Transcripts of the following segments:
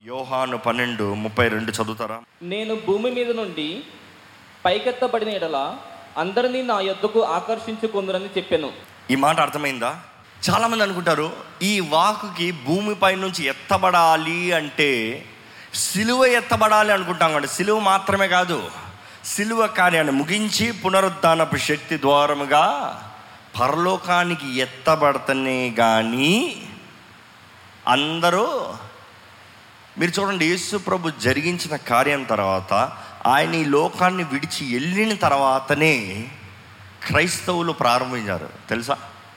యోహాను పన్నెండు ముప్పై రెండు చదువుతారా నేను భూమి మీద నుండి పైకెత్తబడిన ఎడల అందరినీ నా యొద్దకు ఆకర్షించుకుందరని చెప్పాను ఈ మాట అర్థమైందా చాలామంది అనుకుంటారు ఈ వాకుకి భూమిపై నుంచి ఎత్తబడాలి అంటే సిలువ ఎత్తబడాలి అనుకుంటాం కండి సిలువ మాత్రమే కాదు సిలువ కార్యాన్ని ముగించి పునరుద్ధానపు శక్తి ద్వారముగా పరలోకానికి ఎత్తబడతనే కానీ అందరూ మీరు చూడండి యేసు ప్రభు జరిగించిన కార్యం తర్వాత ఆయన ఈ లోకాన్ని విడిచి వెళ్ళిన తర్వాతనే క్రైస్తవులు ప్రారంభించారు తెలుసా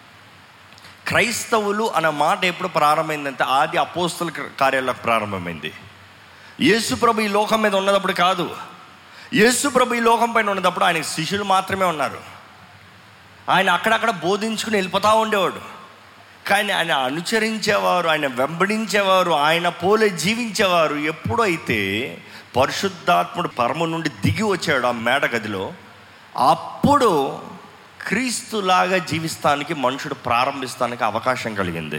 క్రైస్తవులు అన్న మాట ఎప్పుడు ప్రారంభమైందంటే ఆది అపోస్తుల కార్యాలకు ప్రారంభమైంది యేసు ప్రభు ఈ లోకం మీద ఉన్నదప్పుడు కాదు యేసు ప్రభు ఈ లోకం పైన ఉన్నదప్పుడు ఆయన శిష్యులు మాత్రమే ఉన్నారు ఆయన అక్కడక్కడ బోధించుకుని వెళ్ళిపోతూ ఉండేవాడు కానీ ఆయన అనుసరించేవారు ఆయన వెంబడించేవారు ఆయన పోలే జీవించేవారు ఎప్పుడైతే పరిశుద్ధాత్ముడు పరమ నుండి దిగి వచ్చాడు ఆ మేడ గదిలో అప్పుడు క్రీస్తులాగా జీవిస్తానికి మనుషుడు ప్రారంభిస్తానికి అవకాశం కలిగింది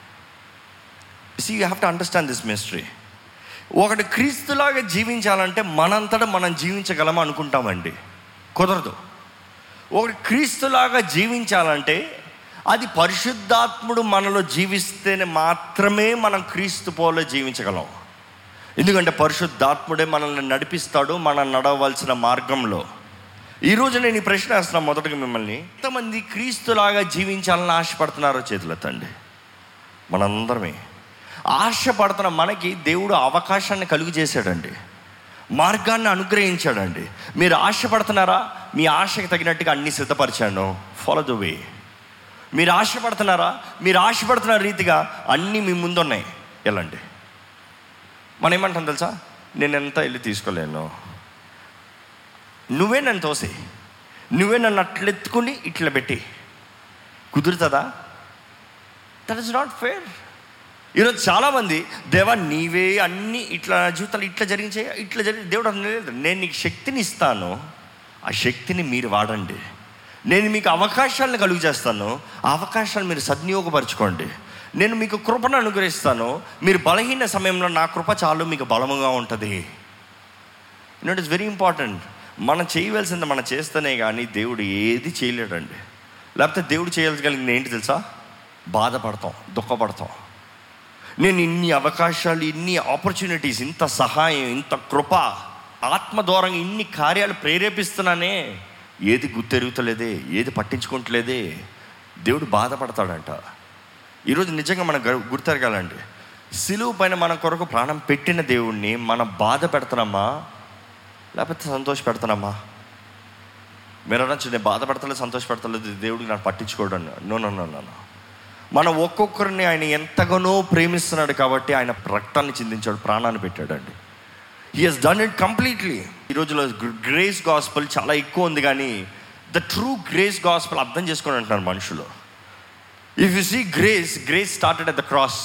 see you have to understand this mystery ఒకటి క్రీస్తులాగా జీవించాలంటే మనంతటా మనం జీవించగలమా అనుకుంటామండి కుదరదు ఒకటి క్రీస్తులాగా జీవించాలంటే అది పరిశుద్ధాత్ముడు మనలో జీవిస్తేనే మాత్రమే మనం క్రీస్తు పోలో జీవించగలం ఎందుకంటే పరిశుద్ధాత్ముడే మనల్ని నడిపిస్తాడు మనం నడవలసిన మార్గంలో ఈరోజు నేను ఈ ప్రశ్న వేస్తున్నాను మొదటగా మిమ్మల్ని ఎంతమంది క్రీస్తులాగా జీవించాలని ఆశపడుతున్నారో చేతులెత్తండి మనందరమే ఆశపడుతున్న మనకి దేవుడు అవకాశాన్ని కలుగు చేశాడండి మార్గాన్ని అనుగ్రహించాడండి మీరు ఆశపడుతున్నారా మీ ఆశకి తగినట్టుగా అన్ని సిద్ధపరిచాను ఫాలో ద వే మీరు ఆశపడుతున్నారా మీరు ఆశపడుతున్న రీతిగా అన్నీ మీ ముందున్నాయి వెళ్ళండి మనం ఏమంటాం తెలుసా నేను ఎంత వెళ్ళి తీసుకోలేను నువ్వే నన్ను తోసి నువ్వే నన్ను అట్లెత్తుకుని ఇట్లా పెట్టి కుదురుతుందా దట్ ఇస్ నాట్ ఫేర్ ఈరోజు చాలామంది దేవా నీవే అన్ని ఇట్లా నా జీవితాలు ఇట్లా జరిగించే ఇట్లా జరిగి దేవుడు అనలేదు నేను నీకు శక్తిని ఇస్తాను ఆ శక్తిని మీరు వాడండి నేను మీకు అవకాశాలను కలుగు చేస్తాను ఆ అవకాశాలు మీరు సద్వినియోగపరచుకోండి నేను మీకు కృపను అనుగ్రహిస్తాను మీరు బలహీన సమయంలో నా కృప చాలు మీకు బలముగా ఉంటుంది ఇట్ ఇస్ వెరీ ఇంపార్టెంట్ మనం చేయవలసింది మనం చేస్తేనే కానీ దేవుడు ఏది చేయలేడండి లేకపోతే దేవుడు చేయగలిగింది ఏంటి తెలుసా బాధపడతాం దుఃఖపడతాం నేను ఇన్ని అవకాశాలు ఇన్ని ఆపర్చునిటీస్ ఇంత సహాయం ఇంత కృప ఆత్మ ద్వారంగా ఇన్ని కార్యాలు ప్రేరేపిస్తున్నానే ఏది గుర్తెరుగుతలేదే ఏది పట్టించుకుంటలేదే దేవుడు బాధపడతాడంట ఈరోజు నిజంగా మనం గ- గుర్తెరగాలండి సిలువు పైన మన కొరకు ప్రాణం పెట్టిన దేవుణ్ణి మనం బాధ పెడుతున్నామా లేకపోతే సంతోష పెడుతున్నామా మీరు అనొచ్చు నేను బాధపడతలేదు సంతోష పెడతలేదు దేవుడికి నాకు పట్టించుకోవడం no no no no no. మన ఒక్కొక్కరిని ఆయన ఎంతగానో ప్రేమిస్తున్నాడు కాబట్టి ఆయన రక్తాన్ని చిందించాడు ప్రాణాన్ని పెట్టాడండి he he's done it completely ఈ రోజులో గ్రేస్ గాస్పల్ చాలా ఎక్కువ ఉంది కానీ ద ట్రూ గ్రేస్ గాస్పల్ అర్థం చేసుకొని అంటున్నారు మనుషులు if you see grace grace started at the cross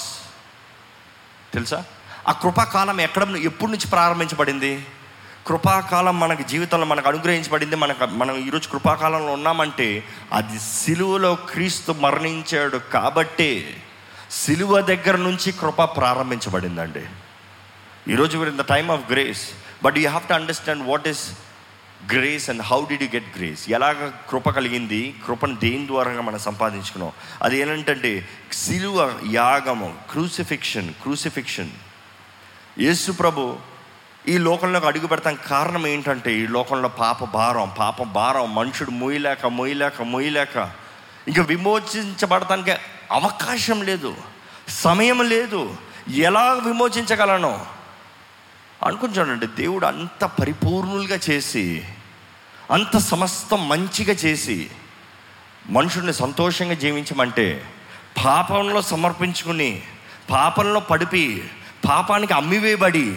తెలుసా ఆ కృపాకాలం ఎక్కడ ఎప్పటి నుంచి ప్రారంభించబడింది కృపాకాలం మనకి జీవితంలో మనకు అనుగ్రహించబడింది మనకు మనం ఈరోజు కృపాకాలంలో ఉన్నామంటే అది సిలువలో క్రీస్తు మరణించాడు కాబట్టే సిలువ దగ్గర నుంచి కృప ప్రారంభించబడిందండి ఈరోజు we're in the time of grace but you have to understand what is grace and how did you get grace ఎలాగ కృప కలిగింది కృపను దేని ద్వారంగా మనం సంపాదించుకున్నాం అది ఏంటంటే సిలువ యాగము క్రూసిఫిక్షన్ క్రూసిఫిక్షన్ యేసు ప్రభు ఈ లోకంలోకి అడుగు పెడతాం కారణం ఏంటంటే ఈ లోకంలో పాప భారం పాప భారం మనుషుడు మొయ్యలేక మొయ్యలేక మొయ్యలేక ఇంకా విమోచించబడటానికి అవకాశం లేదు సమయం లేదు ఎలా విమోచించగలను అనుకుని చూడండి దేవుడు అంత పరిపూర్ణులుగా చేసి అంత సమస్తం మంచిగా చేసి మనుషుల్ని సంతోషంగా జీవించమంటే పాపంలో సమర్పించుకుని పాపంలో పడిపి పాపానికి అమ్మివేయబడి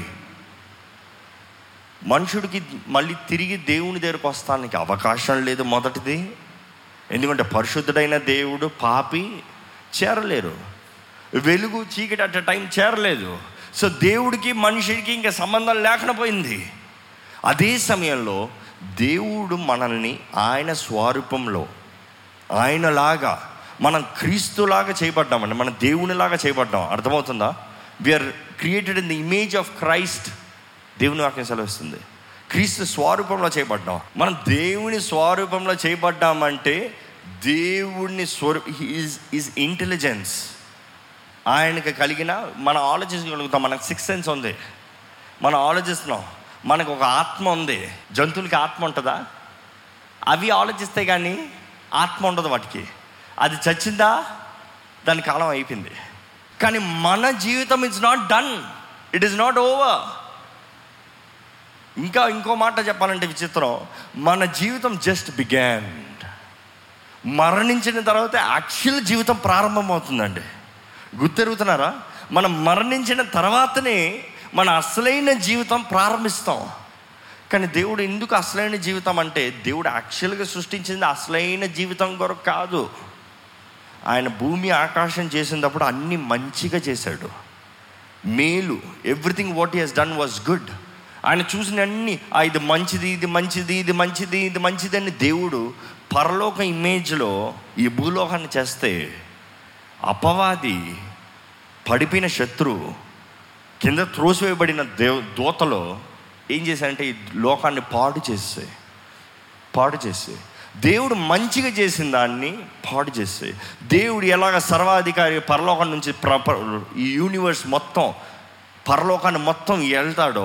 మనుషుడికి మళ్ళీ తిరిగి దేవుని దగ్గరకు వస్తానికి అవకాశం లేదు మొదటిది ఎందుకంటే పరిశుద్ధుడైన దేవుడు పాపి చేరలేరు వెలుగు చీకటి అట్ టైం చేరలేదు సో దేవుడికి మనిషికి ఇంకా సంబంధం లేకుండా పోయింది అదే సమయంలో దేవుడు మనల్ని ఆయన స్వరూపంలో ఆయనలాగా మనం క్రీస్తులాగా చేయబడ్డామండి మనం దేవునిలాగా చేయబడ్డాం అర్థమవుతుందా we are created in the image of Christ దేవుని వాక్యం సెలవిస్తుంది క్రీస్తు స్వరూపంలో చేయబడ్డాం మనం దేవుని స్వరూపంలో చేయబడ్డామంటే దేవుడిని స్వరూ ఈజ్ ఈజ్ ఇంటెలిజెన్స్ ఆయనకి కలిగిన మనం ఆలోచించగలుగుతాం మనకు సిక్స్ సెన్స్ ఉంది మనం ఆలోచిస్తున్నాం మనకు ఒక ఆత్మ ఉంది జంతువులకి ఆత్మ ఉంటుందా అవి ఆలోచిస్తే కానీ ఆత్మ ఉండదు వాటికి అది చచ్చిందా దాని కాలం అయిపోయింది కానీ మన జీవితం it's not done it is not over ఇంకా ఇంకో మాట చెప్పాలంటే విచిత్రం మన జీవితం జస్ట్ బిగాన్ మరణించిన తర్వాత యాక్చువల్ జీవితం ప్రారంభమవుతుందండి గుర్తెరుగుతున్నారా మనం మరణించిన తర్వాతనే మన అసలైన జీవితం ప్రారంభిస్తాం కానీ దేవుడు ఎందుకు అసలైన జీవితం అంటే దేవుడు యాక్చువల్గా సృష్టించింది అసలైన జీవితం కొరకు కాదు ఆయన భూమి ఆకాశం చేసినప్పుడు అన్ని మంచిగా చేశాడు మేలు everything what he's done was good ఆయన చూసిన అన్ని "ఆ, ఇది మంచిది ఇది మంచిది ఇది మంచిది ఇది మంచిది అని దేవుడు పరలోక ఇమేజ్లో ఈ భూలోకాన్ని చేస్తే అపవాది పడిపోయిన శత్రువు కింద త్రోసివేయబడిన దేవ దూతలో ఏం చేశారంటే ఈ లోకాన్ని పాడు చేస్తే పాడు చేస్తే దేవుడు మంచిగా చేసిన దాన్ని పాడు చేస్తే దేవుడు ఎలాగ సర్వాధికారి పరలోకం నుంచి ప్ర ప్ర- ఈ యూనివర్స్ మొత్తం పరలోకాన్ని మొత్తం వెళ్తాడో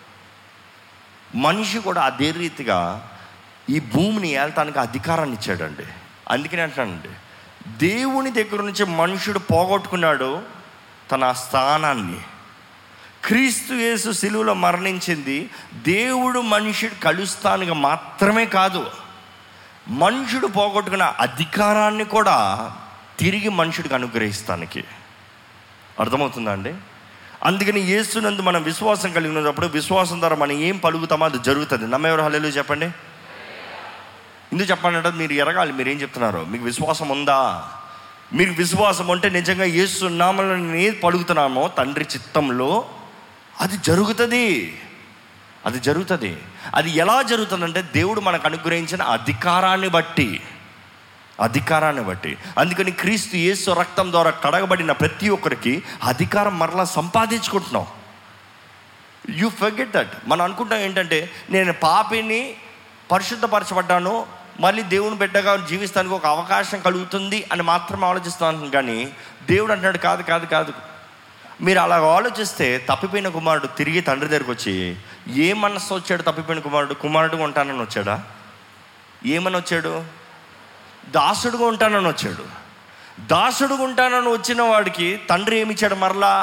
మనిషి కూడా అదే రీతిగా ఈ భూమిని ఏల్తానికి అధికారాన్ని ఇచ్చాడండి అందుకని అంటానండి దేవుని దగ్గర నుంచి మనుషుడు పోగొట్టుకున్నాడు తన స్థానాన్ని క్రీస్తు యేసు శిలువలో మరణించింది దేవుడు మనుషుడు కలుస్తానికి మాత్రమే కాదు మనుషుడు పోగొట్టుకున్న అధికారాన్ని కూడా తిరిగి మనుషుడికి అనుగ్రహిస్తానికి అర్థమవుతుందా అండి అందుకని యేసునందు మనం విశ్వాసం కలిగి ఉన్నప్పుడు విశ్వాసం ద్వారా మనం ఏం పలుకుతామో అది జరుగుతుంది నమ్మెవరు హల్లెలూయా చెప్పండి ఎందుకు చెప్పండి మీరు ఎరగాలి మీరు ఏం చెప్తున్నారు మీకు విశ్వాసం ఉందా మీకు విశ్వాసం ఉంటే నిజంగా యేసు నామలో నేను ఏది పలుకుతున్నామో తండ్రి చిత్తంలో అది జరుగుతుంది అది జరుగుతుంది అది ఎలా జరుగుతుందంటే దేవుడు మనకు అనుగ్రహించిన అధికారాన్ని బట్టి అధికారాన్ని బట్టి అందుకని క్రీస్తు యేసు రక్తం ద్వారా కడగబడిన ప్రతి ఒక్కరికి అధికారం మరలా సంపాదించుకుంటున్నాం యూ ఫర్గెట్ దట్ మనం అనుకుంటాం ఏంటంటే నేను పాపిని పరిశుద్ధపరచబడ్డాను మళ్ళీ దేవుని బిడ్డగా జీవిస్తానికి ఒక అవకాశం కలుగుతుంది అని మాత్రం ఆలోచిస్తాను కానీ దేవుడు అంటున్నాడు కాదు కాదు కాదు మీరు అలా ఆలోచిస్తే తప్పిపోయిన కుమారుడు తిరిగి తండ్రి దగ్గరికి వచ్చి ఏ మనస్సు వచ్చాడు తప్పిపోయిన కుమారుడు కుమారుడుగా ఉంటానని వచ్చాడా ఏమని వచ్చాడు దాసుడుగా ఉంటానని వచ్చాడు దాసుడుగా ఉంటానని వచ్చిన వాడికి తండ్రి ఏమి ఇచ్చాడు మరలా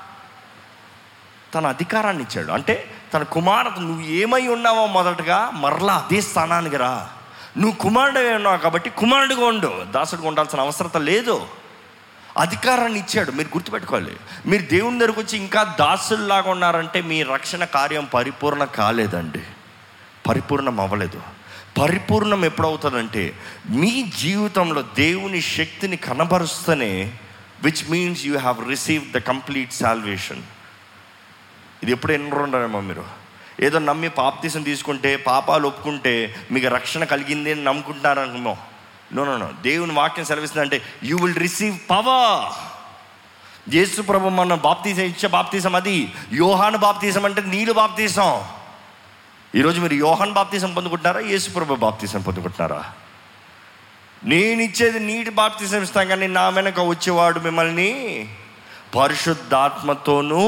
తన అధికారాన్ని ఇచ్చాడు అంటే తన కుమారుడు నువ్వు ఏమై ఉన్నావో మొదటగా మరలా అదే స్థానానికి రా నువ్వు కుమారుడు ఉన్నావు కాబట్టి కుమారుడుగా ఉండు దాసుడుగా ఉండాల్సిన అవసరత లేదు అధికారాన్ని ఇచ్చాడు మీరు గుర్తుపెట్టుకోవాలి మీరు దేవుని దగ్గరకు వచ్చి ఇంకా దాసుల్లాగా ఉన్నారంటే మీ రక్షణ కార్యం పరిపూర్ణ కాలేదండి పరిపూర్ణం అవ్వలేదు పరిపూర్ణం ఎప్పుడవుతుందంటే మీ జీవితంలో దేవుని శక్తిని కనబరుస్తూనే which means you have receive the complete salvation ఇది ఎప్పుడు ఎన్నుకుంటారేమో మీరు ఏదో నమ్మి పాపతీసం తీసుకుంటే పాపాలు ఒప్పుకుంటే మీకు రక్షణ కలిగింది అని నమ్ముకుంటారనుమో నో నో నో దేవుని వాక్యం సెలవిస్తుందంటే you will receive power Yesu ప్రభు మన బాప్తీసం ఇచ్చే బాప్తీసం అది యోహాను బాప్తీసం అంటే నీళ్ళు బాప్తీసం ఈరోజు మీరు యోహాన్ బాప్తీసం పొందుకుంటున్నారా యేసు ప్రభు బాప్తీసం పొందుకుంటున్నారా నేను ఇచ్చేది నీటి బాప్తీసం ఇస్తాను కానీ నా వెనక వచ్చేవాడు మిమ్మల్ని పరిశుద్ధాత్మతోనూ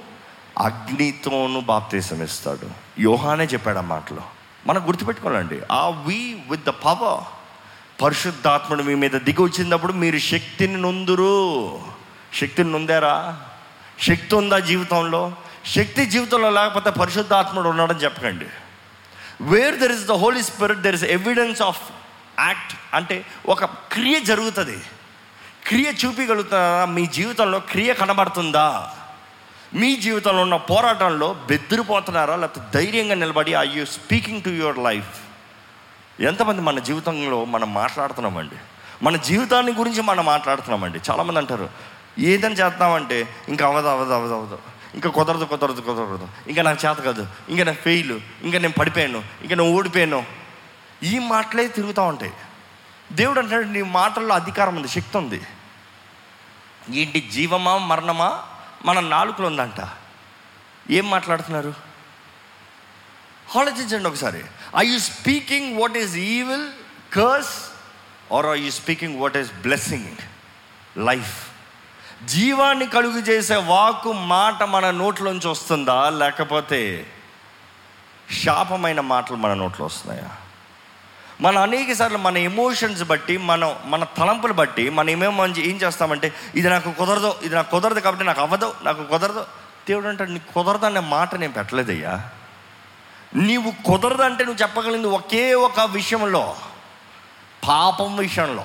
అగ్నితోనూ బాప్తీసం ఇస్తాడు యోహానే చెప్పాడు ఆ మాటలో మనం గుర్తుపెట్టుకోవాలండి ఆ వీ విత్ ద పవర్ పరిశుద్ధాత్ముడు మీ మీద దిగి వచ్చినప్పుడు మీరు శక్తిని నొందురు శక్తిని నొందారా శక్తి ఉందా జీవితంలో శక్తి జీవితంలో లేకపోతే పరిశుద్ధాత్ముడు ఉన్నాడని చెప్పకండి where there is the holy spirit there is evidence of act అంటే ఒక క్రియ జరుగుతుంది క్రియ చూపించగలుగుతారా మీ జీవితంలో క్రియ కనబడుతుందా మీ జీవితంలో ఉన్న పోరాటంలో బెదిరిపోతున్నారా లేకపోతే ధైర్యంగా నిలబడి I you speaking to your life ఎంతమంది మన జీవితంలో మనం మాట్లాడుతున్నామండి మన జీవితాన్ని గురించి మనం మాట్లాడుతున్నామండి చాలామంది అంటారు ఏదని చేస్తామంటే ఇంకా అవదు అవదు అవదు అవదు ఇంకా కుదరదు కుదరదు కుదరదు ఇంకా నాకు చేత కాదు ఇంకా నాకు ఫెయిల్ ఇంకా నేను పడిపోయాను ఇంకా నేను ఓడిపోయాను ఈ మాటలే తిరుగుతూ ఉంటాయి దేవుడు అంటాడు నీ మాటల్లో అధికారం ఉంది శక్తి ఉంది ఏంటి జీవమా మరణమా మన నాలుకలో ఉందంట ఏం మాట్లాడుతున్నారు ఆలోచించండి ఒకసారి I you speaking what is evil curse or are you speaking what is blessing life జీవాన్ని కలుగు చేసే వాకు మాట మన నోట్లోంచి వస్తుందా లేకపోతే శాపమైన మాటలు మన నోట్లో వస్తున్నాయా మన అనేక సార్లు మన ఎమోషన్స్ బట్టి మనం మన తలంపులు బట్టి మనం ఏమేమో మంచి ఏం చేస్తామంటే ఇది నాకు కుదరదు ఇది నాకు కుదరదు కాబట్టి నాకు అవ్వదు నాకు కుదరదు దేవుడు అంటే నీకు కుదరదు అనే మాట నేను పెట్టలేదయ్యా నీవు కుదరదు అంటే నువ్వు చెప్పగలిగింది ఒకే ఒక విషయంలో పాపం విషయంలో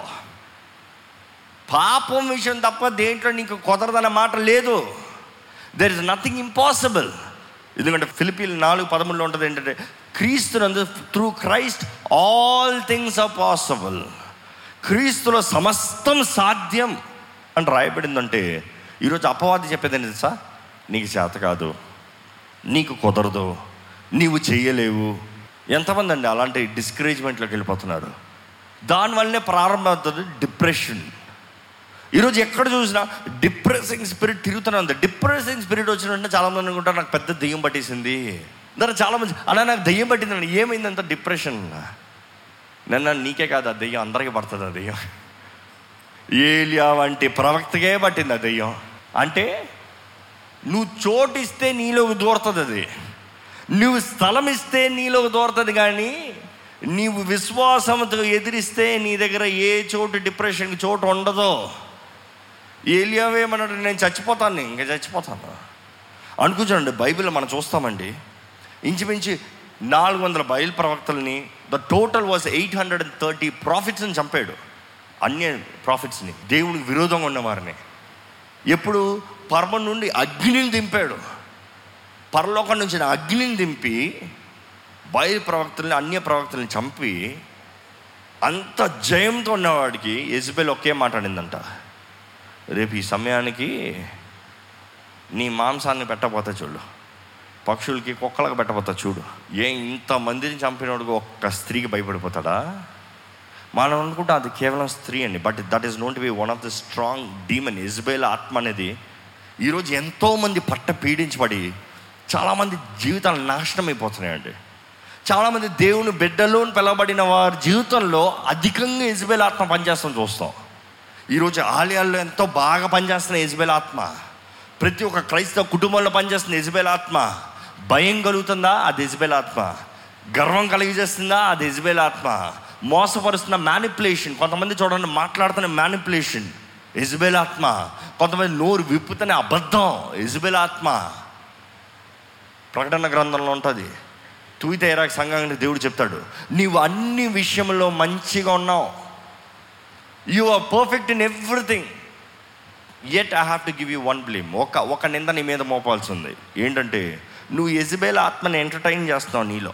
పాపం విషయం తప్ప దేంట్లో నీకు కుదరదన్న మాట లేదు దెర్ ఇస్ నథింగ్ ఇంపాసిబుల్ ఎందుకంటే ఫిలిపీలు నాలుగు పదమూడులో ఉంటుంది ఏంటంటే క్రీస్తునందు through Christ all things are possible క్రీస్తులో సమస్తం సాధ్యం అని రాయబడిందంటే ఈరోజు అపవాది చెప్పేది ఏంటి తెలుసా నీకు చేత కాదు నీకు కుదరదు నీవు చెయ్యలేవు ఎంతమంది అండి అలాంటి డిస్కరేజ్మెంట్లోకి వెళ్ళిపోతున్నారు దానివల్లనే ప్రారంభమవుతుంది డిప్రెషన్ ఈరోజు ఎక్కడ చూసినా డిప్రెసింగ్ స్పిరిట్ తిరుగుతూనే ఉంది డిప్రెసింగ్ స్పిరిట్ వచ్చిన వెంటనే చాలా మంది అనుకుంటారు నాకు పెద్ద దెయ్యం పట్టేసింది దాని చాలా మంది అలా నాకు దెయ్యం పట్టిందండి ఏమైందంత డిప్రెషన్ నన్ను నీకే కాదు ఆ దెయ్యం అందరికీ పడుతుంది ఆ దెయ్యం ఏలియా వంటి ప్రవక్తకే పట్టింది ఆ దెయ్యం అంటే నువ్వు చోటు ఇస్తే నీలోకి దూరుతుంది అది నువ్వు స్థలం ఇస్తే నీలోకి దూరుతుంది కానీ నీవు విశ్వాసంతో ఎదిరిస్తే నీ దగ్గర ఏ చోటు డిప్రెషన్కి చోటు ఉండదో ఏలియావేమన్నాడు నేను చచ్చిపోతాను ఇంకా చచ్చిపోతాను అనుకుంటాండి బైబిల్ మనం చూస్తామండి ఇంచుమించి నాలుగు వందల బయలు ప్రవక్తల్ని the total was eight hundred and thirty ప్రాఫిట్స్ని చంపాడు అన్య ప్రాఫిట్స్ని దేవునికి విరోధంగా ఉన్నవారిని ఎప్పుడు పర్వం నుండి అగ్నిని దింపాడు పరలోకం నుంచి అగ్నిని దింపి బయలు ప్రవక్తల్ని అన్య ప్రవక్తల్ని చంపి అంత జయంతో ఉన్నవాడికి ఎజ్బెల్ ఒకే మాట్లాడిందంట రేపు ఈ సమయానికి నీ మాంసాన్ని పెట్టబోతా చూడు పక్షులకి కుక్కలకు పెట్టబోతా చూడు ఏ ఇంతమందిని చంపినోడు ఒక్క స్త్రీకి భయపడిపోతాడా మనం అనుకుంటాం అది కేవలం స్త్రీ అండి but that is not be one of the strong demon Jezebel ఆత్మ అనేది ఈరోజు ఎంతోమంది పట్ట పీడించబడి చాలామంది జీవితాలు నాశనం అయిపోతున్నాయండి చాలామంది దేవుని బిడ్డలో పిలవబడిన వారి జీవితంలో అధికంగా ఇజ్బేల్ ఆత్మ పనిచేస్తాం చూస్తాం ఈరోజు ఆలయాల్లో ఎంతో బాగా పనిచేస్తున్న యజ్బేల్ ఆత్మ ప్రతి ఒక్క క్రైస్తవ కుటుంబంలో పనిచేస్తున్న యజ్బేల్ ఆత్మ భయం కలుగుతుందా అది యజ్బేల్ ఆత్మ గర్వం కలిగజేస్తుందా అది యజ్బేల్ ఆత్మ మోసపరుస్తున్న మ్యానిపులేషన్ కొంతమంది చూడండి మాట్లాడుతున్న మ్యానిపులేషన్ యజ్బేల్ ఆత్మ కొంతమంది నోరు విప్పుతున్న అబద్ధం యజ్బేల్ ఆత్మ ప్రకటన గ్రంథంలో ఉంటుంది తూయిత ఇరాక్ సంఘానికి దేవుడు చెప్తాడు నీవు అన్ని విషయంలో మంచిగా ఉన్నావు you are perfect in everything at I have to give you one blame ఒక ఒక నింద నీ మీద మోపాల్సి ఉంది ఏంటంటే నువ్వు ఎజిబేల్ ఆత్మని ఎంటర్టైన్ చేస్తున్నావు నీలో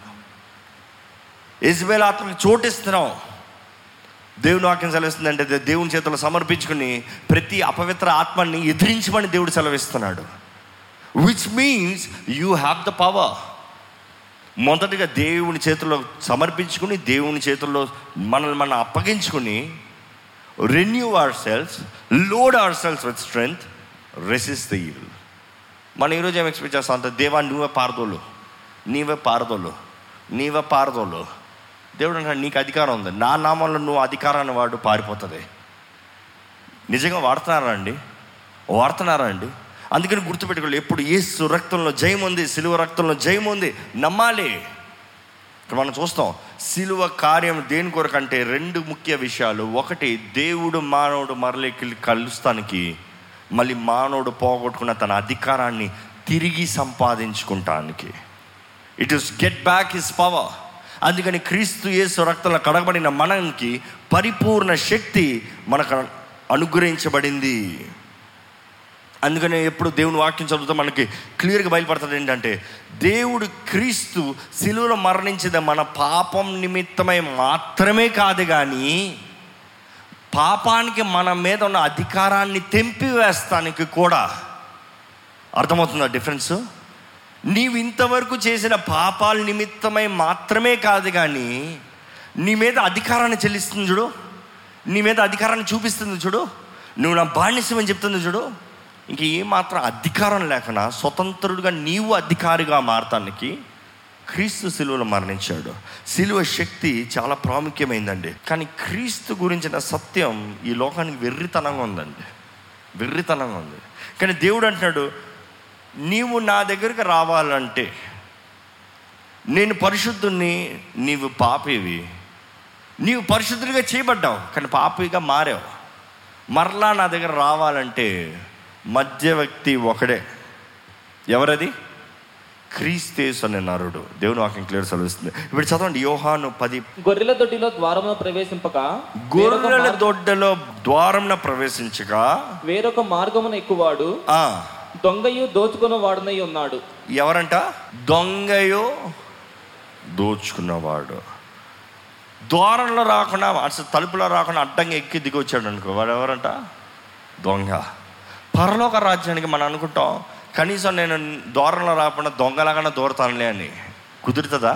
ఎజిబేల్ ఆత్మకి చోటిస్తున్నావు దేవుని వాక్యం సెలవిస్తుందంటే దే- దేవుని చేతుల్లో సమర్పించుకుని ప్రతి అపవిత్ర ఆత్మని ఎదిరించమని దేవుడు సెలవిస్తున్నాడు which means you have the power మొదటిగా దేవుని చేతుల్లో సమర్పించుకుని దేవుని చేతుల్లో మనల్ని మనం అప్పగించుకుని renew ourselves load ourselves with strength resist the evil మనం ఈరోజు ఏం ఎక్స్పెక్ట్ చేస్తాం అంత దేవా నువ్వే పారదోలు నీవే పారదోలు నీవే పారదోలు దేవుడు అంటాడు నీకు అధికారం ఉంది నా నామంలో నువ్వు అధికారాన్ని వాడు పారిపోతుంది నిజంగా వాడుతున్నారా అండి వాడుతున్నారా అండి అందుకని గుర్తుపెట్టుకోవాలి ఎప్పుడు ఏసు రక్తంలో జయం ఉంది సిలువ రక్తంలో జయం ఉంది నమ్మాలి ఇక్కడ మనం చూస్తాం సిలువ కార్యం దేని కొరకంటే రెండు ముఖ్య విషయాలు ఒకటి దేవుడు మానవుడు మరలేకి కలుస్తానికి మళ్ళీ మానవుడు పోగొట్టుకున్న తన అధికారాన్ని తిరిగి సంపాదించుకుంటానికి it is get back his power అందుకని క్రీస్తు యేసు రక్తంలో కడగబడిన మనకి పరిపూర్ణ శక్తి మనకు అనుగ్రహించబడింది అందుకనే ఎప్పుడు దేవుని వాక్యం చదివితే మనకి క్లియర్గా బయలుపడుతుంది ఏంటంటే దేవుడు క్రీస్తు శిలువలో మరణించిన మన పాపం నిమిత్తమై మాత్రమే కాదు కానీ పాపానికి మన మీద ఉన్న అధికారాన్ని తెంపివేస్తానికి కూడా అర్థమవుతుందా డిఫరెన్స్ నీవు ఇంతవరకు చేసిన పాపాల నిమిత్తమై మాత్రమే కాదు కానీ నీ మీద అధికారాన్ని చెల్లిస్తుంది చూడు నీ మీద అధికారాన్ని చూపిస్తుంది చూడు నువ్వు నా బాణ్యసం అని చెప్తుంది చూడు ఇంక ఏమాత్రం అధికారం లేకుండా స్వతంత్రుడిగా నీవు అధికారిగా మారటానికి క్రీస్తు సిలువలో మరణించాడు సిలువ శక్తి చాలా ప్రాముఖ్యమైందండి కానీ క్రీస్తు గురించిన సత్యం ఈ లోకానికి వెర్రితనంగా ఉందండి వెర్రితనంగా ఉంది కానీ దేవుడు అంటున్నాడు నీవు నా దగ్గరికి రావాలంటే నేను పరిశుద్ధుణ్ణి నీవు పాపేవి నీవు పరిశుద్ధుడిగా చేయబడ్డావు కానీ పాపిగా మారావు మరలా నా దగ్గర రావాలంటే మధ్య వ్యక్తి ఒకడే ఎవరది క్రీస్తేసు అనే నరుడు దేవుని వాక్యం క్లియర్ చదివిస్తుంది ఇప్పుడు చదవండి యోహాను పది గొర్రెల దొడ్డిలో ద్వారమును ప్రవేశింపక వేరొక గొర్రెల మార్- దొడ్డలో ద్వారంన ప్రవేశించగా వేరొక మార్గమున ఎక్కువాడు ఆ, దొంగయు దోచుకున్న వాడునై ఉన్నాడు ఎవరంట దొంగయో దోచుకున్నవాడు ద్వారంలో రాకుండా అసలు తలుపులో రాకుండా అడ్డంగా ఎక్కి దిగి వచ్చాడు అనుకో వాడు ఎవరంట దొంగ పరలోక రాజ్యానికి మనం అనుకుంటాం కనీసం నేను ద్వారంలో రాకుండా దొంగలాగానే దూరతానులే అని కుదురుతుందా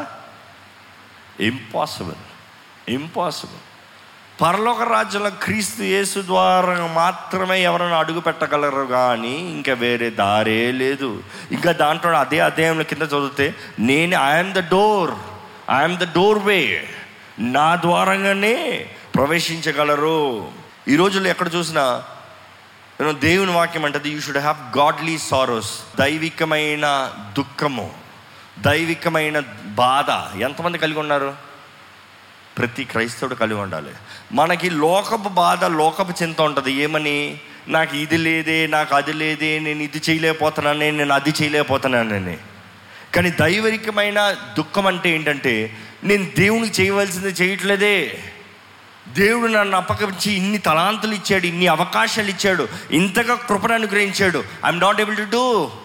ఇంపాసిబుల్ ఇంపాసిబుల్ పరలోక రాజ్యంలో క్రీస్తు యేసు ద్వారా మాత్రమే ఎవరైనా అడుగు పెట్టగలరు కానీ ఇంకా వేరే దారే లేదు ఇంకా దాంట్లో అదే అధ్యాయంలో కింద చదివితే నేను I'm the door I'm the doorway నా ద్వారంగానే ప్రవేశించగలరు ఈ రోజుల్లో ఎక్కడ చూసినా నేను దేవుని వాక్యం అంటది you should have godly sorrows దైవికమైన దుఃఖము దైవికమైన బాధ ఎంతమంది కలిగి ఉన్నారు ప్రతి క్రైస్తవుడు కలిగి ఉండాలి మనకి లోకపు బాధ లోకపు చింత ఉంటుంది ఏమని నాకు ఇది లేదే నాకు అది లేదే నేను ఇది చేయలేకపోతున్నానే నేను అది చేయలేకపోతున్నానని కానీ దైవికమైన దుఃఖం అంటే ఏంటంటే నేను దేవునికి చేయవలసింది చేయట్లేదే దేవుడు నన్ను అప్పగించి ఇన్ని తలాంతులు ఇచ్చాడు ఇన్ని అవకాశాలు ఇచ్చాడు ఇంతగా కృపను అనుగ్రహించాడు I'm not able to do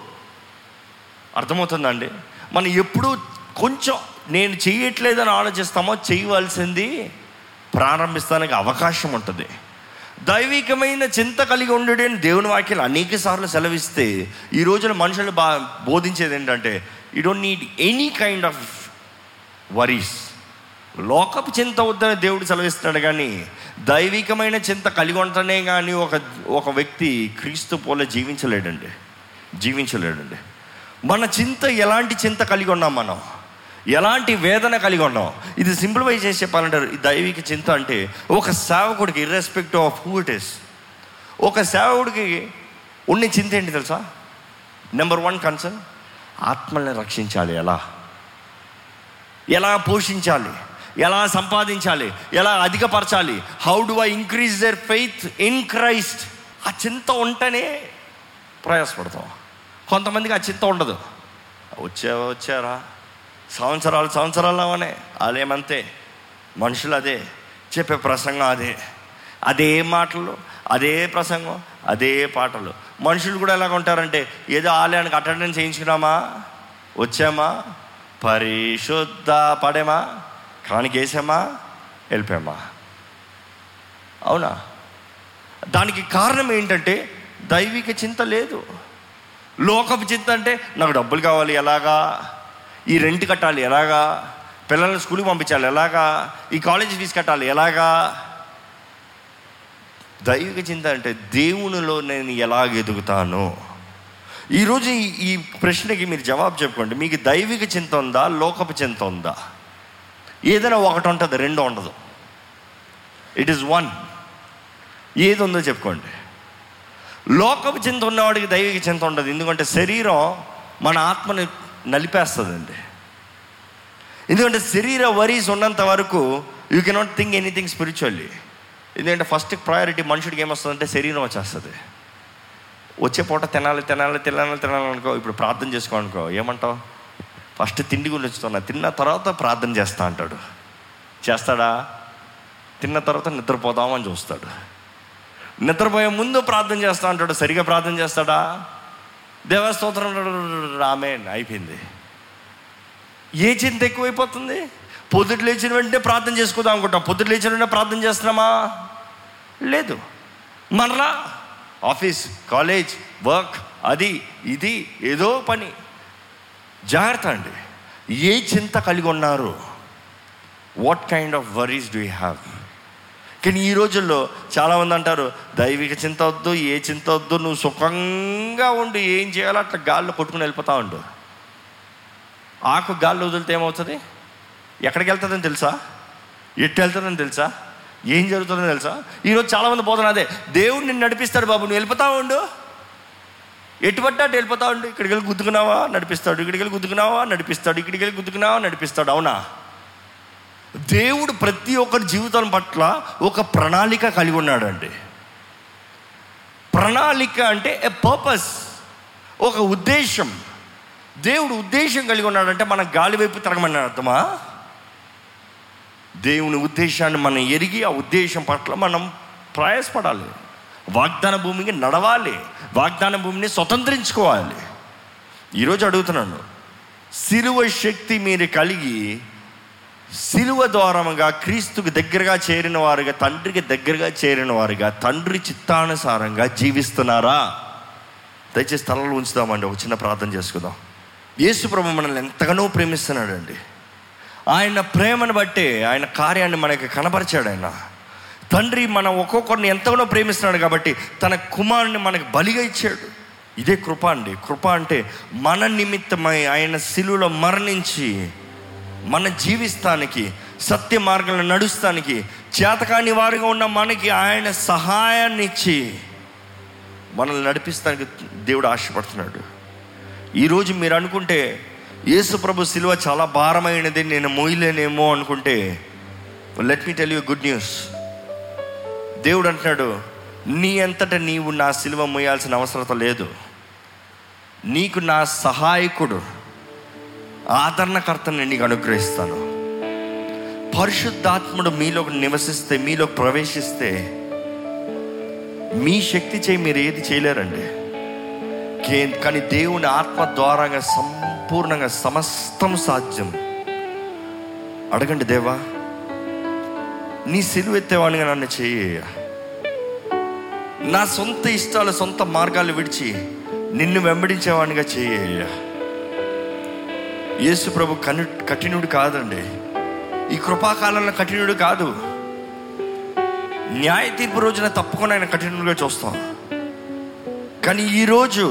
అర్థమవుతుందండి మనం ఎప్పుడు కొంచెం నేను చేయట్లేదని ఆలోచిస్తామో చేయవలసింది ప్రారంభిస్తానికి అవకాశం ఉంటుంది దైవికమైన చింత కలిగి ఉండడే అని దేవుని వాక్యాలు అనేక సార్లు సెలవిస్తే ఈ రోజున మనుషులు బా బోధించేది ఏంటంటే you don't need any kind of worries లోకపు చింత వద్దని దేవుడు సెలవిస్తున్నాడు కానీ దైవికమైన చింత కలిగి ఉంటనే కానీ ఒక ఒక వ్యక్తి క్రీస్తు పోలే జీవించలేడండి జీవించలేడండి మన చింత ఎలాంటి చింత కలిగి ఉన్నాం మనం ఎలాంటి వేదన కలిగి ఉన్నాం ఇది సింప్లిఫై చేసి చెప్పాలంటే ఈ దైవిక చింత అంటే ఒక సేవకుడికి irrespective of who it is ఒక సేవకుడికి ఉన్న చింత ఏంటి తెలుసా నెంబర్ వన్ కన్సర్న్ ఆత్మల్ని రక్షించాలి ఎలా ఎలా పోషించాలి ఎలా సంపాదించాలి ఎలా అధికపరచాలి how do I increase their faith in Christ ఆ చింత ఉంటేనే ప్రయాసపడతాం కొంతమందికి ఆ చింత ఉండదు వచ్చావా వచ్చారా సంవత్సరాలు సంవత్సరాలు అవనే అదేమంతే మనుషులు అదే చెప్పే ప్రసంగం అదే అదే మాటలు అదే ప్రసంగం అదే పాటలు మనుషులు కూడా ఎలాగ ఉంటారంటే ఏదో ఆలయానికి అటెండెన్స్ చేయించుకున్నామా వచ్చామా పరిశుద్ధ పడేమా కానికి వేసామా వెళ్ళిపోయామా అవునా దానికి కారణం ఏంటంటే దైవిక చింత లేదు లోకపు చింత అంటే నాకు డబ్బులు కావాలి ఎలాగా ఈ రెంట్ కట్టాలి ఎలాగా పిల్లల్ని స్కూల్కి పంపించాలి ఎలాగా ఈ కాలేజ్ ఫీజు కట్టాలి ఎలాగా దైవిక చింత అంటే దేవునిలో నేను ఎలాగ ఎదుగుతాను ఈరోజు ఈ- ఈ ప్రశ్నకి మీరు జవాబు చెప్పుకోండి మీకు దైవిక చింత ఉందా లోకపు చింత ఉందా ఏదైనా ఒకటి ఉంటుంది రెండో ఉండదు ఇట్ ఈస్ వన్ ఏది ఉందో చెప్పుకోండి లోకపు చింత ఉన్నవాడికి దైవిక చింత ఉండదు ఎందుకంటే శరీరం మన ఆత్మని నలిపేస్తుందండి ఎందుకంటే శరీర వరీస్ ఉన్నంత వరకు you cannot think anything spiritually ఎందుకంటే ఫస్ట్ ప్రయారిటీ మనుషుడికి ఏమొస్తుందంటే శరీరం వచ్చేస్తుంది వచ్చే పూట తినాలి తినాలి తినాలి తినాలి అనుకో ఇప్పుడు ప్రార్థన చేసుకో అనుకో ఏమంటావు ఫస్ట్ తిండి గురించి వస్తున్నా తిన్న తర్వాత ప్రార్థన చేస్తా అంటాడు చేస్తాడా తిన్న తర్వాత నిద్రపోదామని చూస్తాడు నిద్రపోయే ముందు ప్రార్థన చేస్తా అంటాడు సరిగా ప్రార్థన చేస్తాడా దేవస్తోత్రం రామే అయిపోయింది ఏ చింత ఎక్కువైపోతుంది పొద్దుట లేచిన వెంటనే ప్రార్థన చేసుకుందాం అనుకుంటాం పొద్దుట లేచిన వెంటనే ప్రార్థన చేస్తున్నామా లేదు మరలా ఆఫీస్ కాలేజ్ వర్క్ అది ఇది ఏదో పని జాగ్రత్త అండి ఏ చింత కలిగి ఉన్నారు what kind of worries do have కానీ ఈ రోజుల్లో చాలామంది అంటారు దైవిక చింత వద్దు ఏ చింత వద్దు నువ్వు సుఖంగా ఉండు ఏం చేయాలో అట్లా గాల్లో కొట్టుకుని వెళ్ళిపోతా ఉండు ఆకు గాల్లో వదిలితే ఏమవుతుంది ఎక్కడికి వెళ్తుందని తెలుసా ఎట్టు వెళ్తుందని తెలుసా ఏం జరుగుతుందని తెలుసా ఈరోజు చాలామంది పోతున్నా అదే దేవుడు నిన్ను నడిపిస్తాడు బాబు నువ్వు వెళ్ళిపోతా ఉండు ఎటు పట్టా అటు వెళ్ళిపోతా ఉండు ఇక్కడికి వెళ్ళి గుద్దుకున్నావా నడిపిస్తాడు ఇక్కడికి వెళ్ళి గుద్దుకున్నావా నడిపిస్తాడు ఇక్కడికి వెళ్ళి గుద్దుకున్నావా నడిపిస్తాడు అవునా దేవుడు ప్రతి ఒక్కరి జీవితం పట్ల ఒక ప్రణాళిక కలిగి ఉన్నాడండి ప్రణాళిక అంటే ఎ పర్పస్ ఒక ఉద్దేశం దేవుడు ఉద్దేశం కలిగి ఉన్నాడంటే మన గాలి వైపు తిరగమని అర్థమా దేవుని ఉద్దేశాన్ని మనం ఎరిగి ఆ ఉద్దేశం పట్ల మనం ప్రయాసపడాలి వాగ్దాన భూమికి నడవాలి వాగ్దాన భూమిని స్వతంత్రించుకోవాలి ఈరోజు అడుగుతున్నాను సిలువ శక్తి మీరు కలిగి సిలువ ద్వారముగా క్రీస్తుకు దగ్గరగా చేరిన వారుగా తండ్రికి దగ్గరగా చేరిన వారుగా తండ్రి చిత్తానుసారంగా జీవిస్తున్నారా దయచేసి తలలో ఉంచుదామండి ఒక చిన్న ప్రార్థన చేసుకుందాం యేసు ప్రభు మనల్ని ఎంతగానో ప్రేమిస్తున్నాడండి ఆయన ప్రేమను బట్టే ఆయన కార్యాన్ని మనకి కనపరిచాడు ఆయన తండ్రి మనం ఒక్కొక్కరిని ఎంతగానో ప్రేమిస్తున్నాడు కాబట్టి తన కుమారుని మనకు బలిగా ఇచ్చాడు ఇదే కృప అండి కృప అంటే మన నిమిత్తమై ఆయన శిలువలో మరణించి మన జీవిస్తానికి సత్య మార్గంలో నడుస్తానికి చేతకాని వారిగా ఉన్న మనకి ఆయన సహాయాన్ని ఇచ్చి మనల్ని నడిపిస్తానికి దేవుడు ఆశపడుతున్నాడు ఈరోజు మీరు అనుకుంటే యేసు ప్రభు శిలువ చాలా భారమైనది నేను మోయలేనేమో అనుకుంటే let me tell you good news దేవుడు అంటున్నాడు నీ అంతటా నీవు నా శిలువ మోయాల్సిన అవసరత లేదు నీకు నా సహాయకుడు ఆదరణకర్తని నీకు అనుగ్రహిస్తాను పరిశుద్ధాత్ముడు మీలో నివసిస్తే మీలో ప్రవేశిస్తే మీ శక్తి చేయి మీరు ఏది చేయలేరండి కే- కానీ దేవుని ఆత్మ ద్వారంగా సంపూర్ణంగా సమస్తం సాధ్యం అడగండి దేవా నీ సిలువ ఎత్తేవాడిగా నన్ను చేయ నా సొంత ఇష్టాలు సొంత మార్గాలు విడిచి నిన్ను వెంబడించేవాడిగా చేయ యేసు ప్రభు కను కఠినుడు కాదండి ఈ కృపాకాలంలో కఠినుడు కాదు న్యాయ తీర్పు రోజున తప్పకుండా ఆయన కఠినుడిగా చూస్తాం కానీ ఈరోజు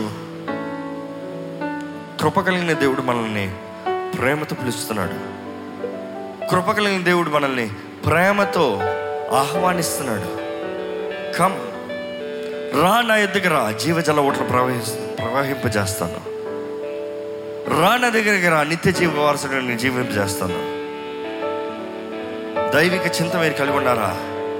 కృప కలిగిన దేవుడు మనల్ని ప్రేమతో పిలుస్తున్నాడు కృప కలిగిన దేవుడు మనల్ని ప్రేమతో ఆహ్వానిస్తున్నాడు కమ్ రా నా ఎద్దుకు రా జీవజల ఓట్లు ప్రవహిస్తూ ప్రవహింపజేస్తాను రా నా దగ్గరికి రా నిత్య జీవ వారసుడు నేను జీవింపజేస్తాను దైవిక చింత మీరు కలిగి ఉన్నారా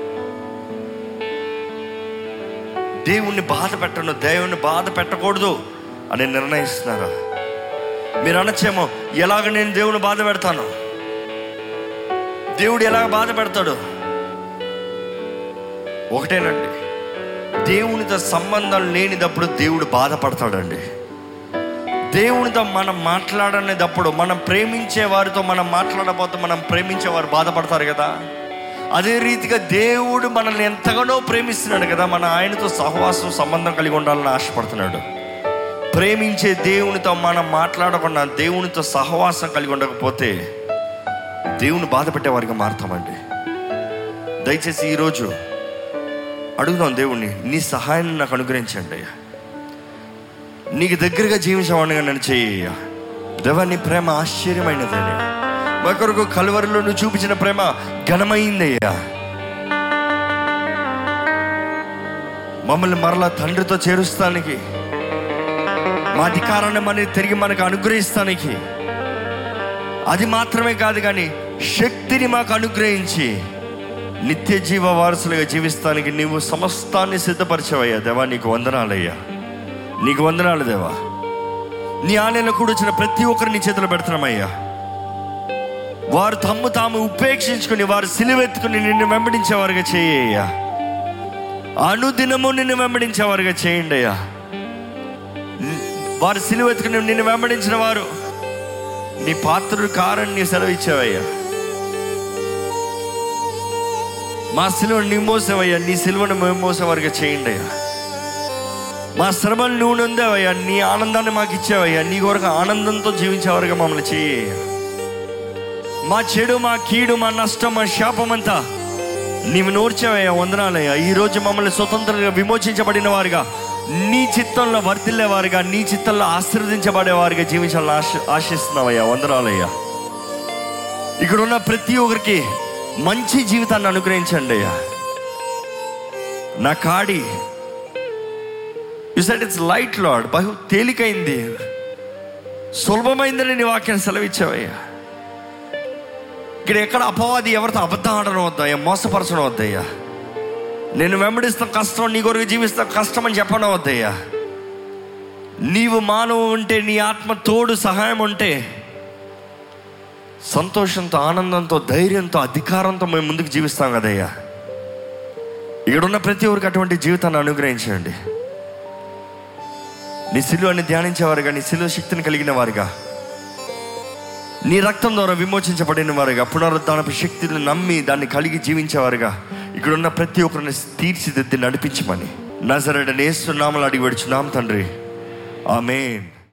దేవుణ్ణి బాధ పెట్టను దేవుణ్ణి బాధ పెట్టకూడదు అని నిర్ణయిస్తున్నారా మీరు అనొచ్చేమో ఎలాగ నేను దేవుని బాధ పెడతాను దేవుడు ఎలాగ బాధ పెడతాడు ఒకటేనండి దేవునితో సంబంధం లేనిదప్పుడు దేవుడు బాధపడతాడండి దేవునితో మనం మాట్లాడనేటప్పుడు మనం ప్రేమించే వారితో మనం మాట్లాడబోతే మనం ప్రేమించే వారు బాధపడతారు కదా అదే రీతిగా దేవుడు మనల్ని ఎంతగానో ప్రేమిస్తున్నాడు కదా మన ఆయనతో సహవాసం సంబంధం కలిగి ఉండాలని ఆశపడుతున్నాడు ప్రేమించే దేవునితో మనం మాట్లాడకుండా దేవునితో సహవాసం కలిగి ఉండకపోతే దేవుని బాధ పెట్టేవారిగా మారుతామండి దయచేసి ఈరోజు అడుగుదాం దేవుణ్ణి నీ సహాయాన్ని నాకు అనుగ్రహించండి అయ్యా నీకు దగ్గరగా జీవించేవాడిగా నన్ను చేయ దేవా నీ ప్రేమ ఆశ్చర్యమైనదయ్యా మా కొరకు కలువరిలో నువ్వు చూపించిన ప్రేమ ఘనమైందయ్యా మమ్మల్ని మరలా తండ్రితో చేరుస్తానికి మా అధికారాన్ని మన తిరిగి మనకు అనుగ్రహిస్తానికి అది మాత్రమే కాదు కానీ శక్తిని మాకు అనుగ్రహించి నిత్య జీవ వారసులుగా జీవిస్తానికి నీవు సమస్తాన్ని సిద్ధపరిచావయ్యా దేవా నీకు వందనాలయ్యా నీకు వందనాలు దేవా నీ ఆలయంలో కూడా వచ్చిన ప్రతి ఒక్కరిని నీ చేతిలో పెడుతున్నామయ్యా వారు తమ్ము తాము ఉపేక్షించుకుని వారు సిలువెత్తుకుని నిన్ను వెంబడించేవారుగా చేయ్యా అనుదినము నిన్ను వెంబడించేవారుగా చేయండి అయ్యా వారు సిలువెత్తుకుని నిన్ను వెంబడించిన వారు నీ పాత్రుడు కారని నీ సెలవు ఇచ్చావయ్యా మా సిలువను నీ మోసేవయ్యా నీ సిలువను మేము మోసేవారుగా చేయండి అయ్యా మా శ్రమలు నువ్వు నొందావయ్యా నీ ఆనందాన్ని మాకు ఇచ్చావయ్యా నీ కొరకు ఆనందంతో జీవించేవారుగా మమ్మల్ని చేయ మా చెడు మా కీడు మా నష్టం మా శాపం అంతా నీవు నోర్చావయ్యా వందనాలయ్యా ఈ రోజు మమ్మల్ని స్వతంత్రంగా విమోచించబడిన వారుగా నీ చిత్తంలో వర్ధిల్లేవారుగా నీ చిత్తంలో ఆశీర్వదించబడేవారుగా జీవించాలని ఆశ ఆశిస్తున్నావయ్యా వందనాలయ్యా ఇక్కడ ఉన్న ప్రతి ఒక్కరికి మంచి జీవితాన్ని అనుగ్రహించండి అయ్యా నా కాడి you said it's light load బహు తేలికైంది సులభమైందని నీ వాక్యాన్ని సెలవిచ్చావయ్యా ఇక్కడ ఎక్కడ అపవాది ఎవరితో అబద్ధం ఆడడం వద్దయ్యా మోసపరచడం వద్దయ్యా నేను వెంబడిస్తాం కష్టం నీ కొరకు జీవిస్తాం కష్టం అని చెప్పడం వద్దయ్యా నీవు మానవు ఉంటే నీ ఆత్మ తోడు సహాయం ఉంటే సంతోషంతో ఆనందంతో ధైర్యంతో అధికారంతో మేము ముందుకు జీవిస్తాం కదయ్యా ఇక్కడ ఉన్న ప్రతి ఒక్కరికి అటువంటి జీవితాన్ని అనుగ్రహించండి నీ సిలువని ధ్యానించేవారుగా నీ సిలువ శక్తిని కలిగిన వారుగా నీ రక్తం ద్వారా విమోచించబడిన వారుగా పునరుద్ధానపు శక్తిని నమ్మి దాన్ని కలిగి జీవించేవారుగా ఇక్కడ ఉన్న ప్రతి ఒక్కరిని తీర్చిదిద్ది నడిపించమని నజరడ నేస్తున్నామలు అడిగి పెడుచున్నాం తండ్రి ఆమెన్